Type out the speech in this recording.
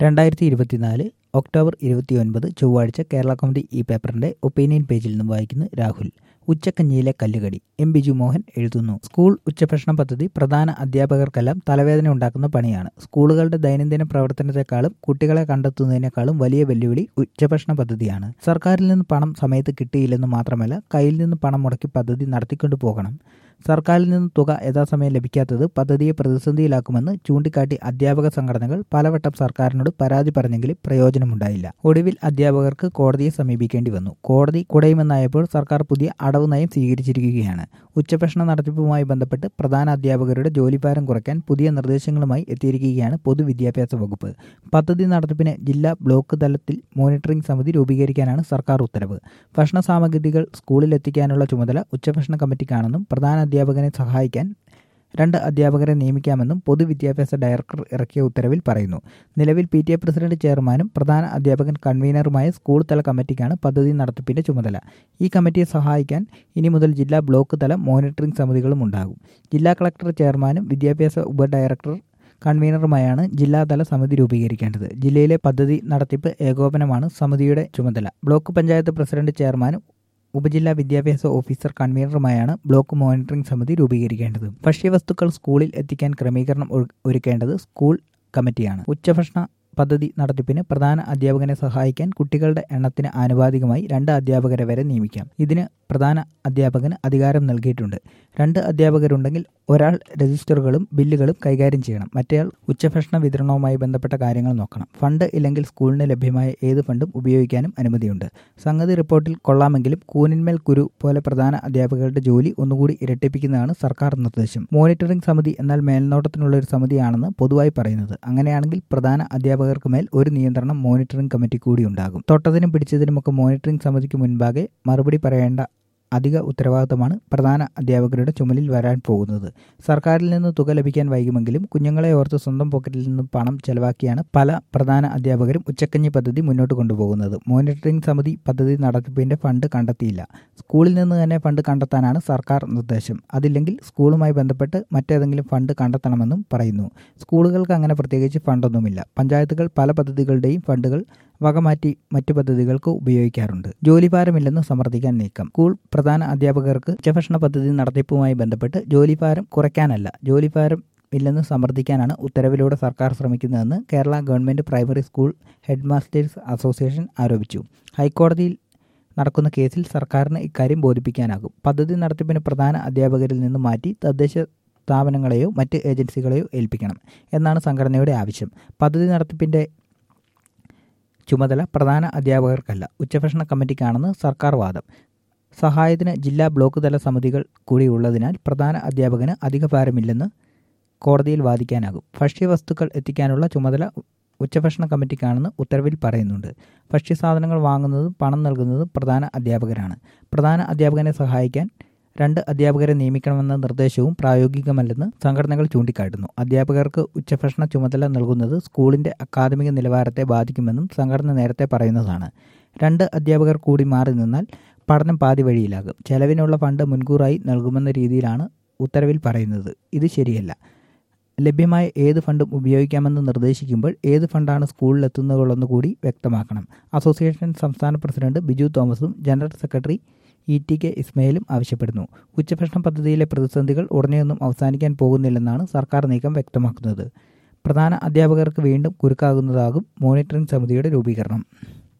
രണ്ടായിരത്തി ഇരുപത്തിനാല് ഒക്ടോബർ ഇരുപത്തിയൊൻപത് ചൊവ്വാഴ്ച കേരള കൗമുദി ഈ പേപ്പറിന്റെ ഒപ്പീനിയൻ പേജിൽ നിന്നും വായിക്കുന്നു രാഹുൽ ഉച്ചക്കഞ്ഞിയിലെ കല്ലുകടി എം ബിജു മോഹൻ എഴുതുന്നു സ്കൂൾ ഉച്ചഭക്ഷണ പദ്ധതി പ്രധാന അധ്യാപകർക്കെല്ലാം തലവേദന ഉണ്ടാക്കുന്ന പണിയാണ് സ്കൂളുകളുടെ ദൈനംദിന പ്രവർത്തനത്തെക്കാളും കുട്ടികളെ കണ്ടെത്തുന്നതിനേക്കാളും വലിയ വെല്ലുവിളി ഉച്ചഭക്ഷണ പദ്ധതിയാണ് സർക്കാരിൽ നിന്ന് പണം സമയത്ത് കിട്ടിയില്ലെന്ന് മാത്രമല്ല കയ്യിൽ നിന്ന് പണം മുടക്കി പദ്ധതി നടത്തിക്കൊണ്ടു പോകണം സർക്കാരിൽ നിന്ന് തുക യഥാസമയം ലഭിക്കാത്തത് പദ്ധതിയെ പ്രതിസന്ധിയിലാക്കുമെന്ന് ചൂണ്ടിക്കാട്ടി അധ്യാപക സംഘടനകൾ പലവട്ടം സർക്കാരിനോട് പരാതി പറഞ്ഞെങ്കിലും പ്രയോജനമുണ്ടായില്ല ഒടുവിൽ അധ്യാപകർക്ക് കോടതിയെ സമീപിക്കേണ്ടി വന്നു കോടതി കുടയുമെന്നായപ്പോൾ സർക്കാർ പുതിയ അടവ് നയം സ്വീകരിച്ചിരിക്കുകയാണ് ഉച്ചഭക്ഷണ നടത്തിപ്പുമായി ബന്ധപ്പെട്ട് പ്രധാന അധ്യാപകരുടെ ജോലിഭാരം കുറയ്ക്കാൻ പുതിയ നിർദ്ദേശങ്ങളുമായി എത്തിയിരിക്കുകയാണ് പൊതുവിദ്യാഭ്യാസ വകുപ്പ് പദ്ധതി നടത്തിപ്പിന് ജില്ലാ ബ്ലോക്ക് തലത്തിൽ മോണിറ്ററിംഗ് സമിതി രൂപീകരിക്കാനാണ് സർക്കാർ ഉത്തരവ് ഭക്ഷണ സാമഗ്രികൾ സ്കൂളിൽ എത്തിക്കാനുള്ള ചുമതല ഉച്ചഭക്ഷണ കമ്മിറ്റിക്കാണെന്നും പ്രധാന അധ്യാപകനെ സഹായിക്കാൻ രണ്ട് അധ്യാപകരെ നിയമിക്കാമെന്നും പൊതുവിദ്യാഭ്യാസ ഡയറക്ടർ ഇറക്കിയ ഉത്തരവിൽ പറയുന്നു നിലവിൽ പി ടി എ പ്രസിഡന്റ് ചെയർമാനും പ്രധാന അധ്യാപകൻ കൺവീനറുമായ സ്കൂൾ തല കമ്മിറ്റിക്കാണ് പദ്ധതി നടത്തിപ്പിന്റെ ചുമതല ഈ കമ്മിറ്റിയെ സഹായിക്കാൻ ഇനി മുതൽ ജില്ലാ ബ്ലോക്ക് തല മോണിറ്ററിംഗ് സമിതികളും ഉണ്ടാകും ജില്ലാ കളക്ടർ ചെയർമാനും വിദ്യാഭ്യാസ ഉപഡയറക്ടർ കൺവീനറുമായാണ് ജില്ലാതല സമിതി രൂപീകരിക്കേണ്ടത് ജില്ലയിലെ പദ്ധതി നടത്തിപ്പ് ഏകോപനമാണ് സമിതിയുടെ ചുമതല ബ്ലോക്ക് പഞ്ചായത്ത് പ്രസിഡന്റ് ചെയർമാനും ഉപജില്ലാ വിദ്യാഭ്യാസ ഓഫീസർ കൺവീനറുമായാണ് ബ്ലോക്ക് മോണിറ്ററിംഗ് സമിതി രൂപീകരിക്കേണ്ടത് ഭക്ഷ്യവസ്തുക്കൾ സ്കൂളിൽ എത്തിക്കാൻ ക്രമീകരണം ഒരുക്കേണ്ടത് സ്കൂൾ കമ്മിറ്റിയാണ് ഉച്ചഭക്ഷണ പദ്ധതി നടത്തിപ്പിന് പ്രധാന അധ്യാപകനെ സഹായിക്കാൻ കുട്ടികളുടെ എണ്ണത്തിന് ആനുപാതികമായി രണ്ട് അധ്യാപകരെ വരെ നിയമിക്കാം ഇതിന് പ്രധാന അധ്യാപകന് അധികാരം നൽകിയിട്ടുണ്ട് രണ്ട് അധ്യാപകരുണ്ടെങ്കിൽ ഒരാൾ രജിസ്റ്ററുകളും ബില്ലുകളും കൈകാര്യം ചെയ്യണം മറ്റേയാൾ ഉച്ചഭക്ഷണ വിതരണവുമായി ബന്ധപ്പെട്ട കാര്യങ്ങൾ നോക്കണം ഫണ്ട് ഇല്ലെങ്കിൽ സ്കൂളിന് ലഭ്യമായ ഏത് ഫണ്ടും ഉപയോഗിക്കാനും അനുമതിയുണ്ട് സംഗതി റിപ്പോർട്ടിൽ കൊള്ളാമെങ്കിലും കൂനിന്മേൽ കുരു പോലെ പ്രധാന അധ്യാപകരുടെ ജോലി ഒന്നുകൂടി ഇരട്ടിപ്പിക്കുന്നതാണ് സർക്കാർ നിർദ്ദേശം മോണിറ്ററിംഗ് സമിതി എന്നാൽ മേൽനോട്ടത്തിനുള്ള ഒരു സമിതിയാണെന്ന് പൊതുവായി പറയുന്നത് അങ്ങനെയാണെങ്കിൽ പ്രധാന അധ്യാപകർക്ക് മേൽ ഒരു നിയന്ത്രണം മോണിറ്ററിംഗ് കമ്മിറ്റി കൂടി ഉണ്ടാകും തൊട്ടതിനും പിടിച്ചതിനുമൊക്കെ മോണിറ്ററിംഗ് സമിതിക്ക് മുൻപാകെ മറുപടി പറയേണ്ട അധിക ഉത്തരവാദിത്തമാണ് പ്രധാന അധ്യാപകരുടെ ചുമലിൽ വരാൻ പോകുന്നത് സർക്കാരിൽ നിന്ന് തുക ലഭിക്കാൻ വൈകുമെങ്കിലും കുഞ്ഞുങ്ങളെ ഓർത്ത് സ്വന്തം പോക്കറ്റിൽ നിന്നും പണം ചെലവാക്കിയാണ് പല പ്രധാന അധ്യാപകരും ഉച്ചക്കഞ്ഞി പദ്ധതി മുന്നോട്ട് കൊണ്ടുപോകുന്നത് മോണിറ്ററിംഗ് സമിതി പദ്ധതി നടത്തിപ്പിന്റെ ഫണ്ട് കണ്ടെത്തിയില്ല സ്കൂളിൽ നിന്ന് തന്നെ ഫണ്ട് കണ്ടെത്താനാണ് സർക്കാർ നിർദ്ദേശം അതില്ലെങ്കിൽ സ്കൂളുമായി ബന്ധപ്പെട്ട് മറ്റേതെങ്കിലും ഫണ്ട് കണ്ടെത്തണമെന്നും പറയുന്നു സ്കൂളുകൾക്ക് അങ്ങനെ പ്രത്യേകിച്ച് ഫണ്ടൊന്നുമില്ല പഞ്ചായത്തുകൾ പല പദ്ധതികളുടെയും ഫണ്ടുകൾ വകമാറ്റി മറ്റു പദ്ധതികൾക്ക് ഉപയോഗിക്കാറുണ്ട് ജോലിഭാരമില്ലെന്ന് സമർത്ഥിക്കാൻ നീക്കം സ്കൂൾ പ്രധാന അധ്യാപകർക്ക് ഉച്ചഭക്ഷണ പദ്ധതി നടത്തിപ്പുമായി ബന്ധപ്പെട്ട് ജോലിഭാരം കുറയ്ക്കാനല്ല ജോലിഭാരം ഇല്ലെന്ന് സമർത്ഥിക്കാനാണ് ഉത്തരവിലൂടെ സർക്കാർ ശ്രമിക്കുന്നതെന്ന് Kerala government primary school head masters association ആരോപിച്ചു ഹൈക്കോടതിയിൽ നടക്കുന്ന കേസിൽ സർക്കാരിന് ഇക്കാര്യം ബോധിപ്പിക്കാനാകും പദ്ധതി നടത്തിപ്പിന് പ്രധാന അധ്യാപകരിൽ നിന്ന് മാറ്റി തദ്ദേശ സ്ഥാപനങ്ങളെയോ മറ്റ് ഏജൻസികളെയോ ഏൽപ്പിക്കണം എന്നാണ് സംഘടനയുടെ ആവശ്യം പദ്ധതി നടത്തിപ്പിന്റെ ചുമതല പ്രധാന അധ്യാപകർക്കല്ല ഉച്ചഭക്ഷണ കമ്മിറ്റിക്കാണെന്ന് സർക്കാർ വാദം സഹായത്തിന് ജില്ലാ ബ്ലോക്ക് തല സമിതികൾ കൂടി ഉള്ളതിനാൽ പ്രധാന അധ്യാപകന് അധിക ഭാരമില്ലെന്ന് കോടതിയിൽ വാദിക്കാനാകും ഭക്ഷ്യവസ്തുക്കൾ എത്തിക്കാനുള്ള ചുമതല ഉച്ചഭക്ഷണ കമ്മിറ്റിക്കാണെന്ന് ഉത്തരവിൽ പറയുന്നുണ്ട് ഭക്ഷ്യസാധനങ്ങൾ വാങ്ങുന്നതും പണം നൽകുന്നതും പ്രധാന അധ്യാപകരാണ് പ്രധാന അധ്യാപകനെ സഹായിക്കാൻ രണ്ട് അധ്യാപകരെ നിയമിക്കണമെന്ന നിർദ്ദേശവും പ്രായോഗികമല്ലെന്ന് സംഘടനകൾ ചൂണ്ടിക്കാട്ടുന്നു അധ്യാപകർക്ക് ഉച്ചഭക്ഷണ ചുമതല നൽകുന്നത് സ്കൂളിന്റെ അക്കാദമിക നിലവാരത്തെ ബാധിക്കുമെന്നും സംഘടന നേരത്തെ പറയുന്നതാണ് രണ്ട് അധ്യാപകർ കൂടി മാറി നിന്നാൽ പഠനം പാതി വഴിയിലാകും ചെലവിനുള്ള ഫണ്ട് മുൻകൂറായി നൽകുമെന്ന രീതിയിലാണ് ഉത്തരവിൽ പറയുന്നത് ഇത് ശരിയല്ല ലഭ്യമായ ഏത് ഫണ്ടും ഉപയോഗിക്കാമെന്ന് നിർദ്ദേശിക്കുമ്പോൾ ഏത് ഫണ്ടാണ് സ്കൂളിലെത്തുന്നതെന്ന് കൂടി വ്യക്തമാക്കണം അസോസിയേഷൻ സംസ്ഥാന പ്രസിഡന്റ് ബിജു തോമസും general secretary E T K ഇസ്മയിലും ആവശ്യപ്പെടുന്നു ഉച്ചഭക്ഷണ പദ്ധതിയിലെ പ്രതിസന്ധികൾ ഉടനെയൊന്നും അവസാനിക്കാൻ പോകുന്നില്ലെന്നാണ് സർക്കാർ നീക്കം വ്യക്തമാക്കുന്നത് പ്രധാന അധ്യാപകർക്ക് വീണ്ടും കുരുക്കാകുന്നതാകും മോണിറ്ററിംഗ് സമിതിയുടെ രൂപീകരണം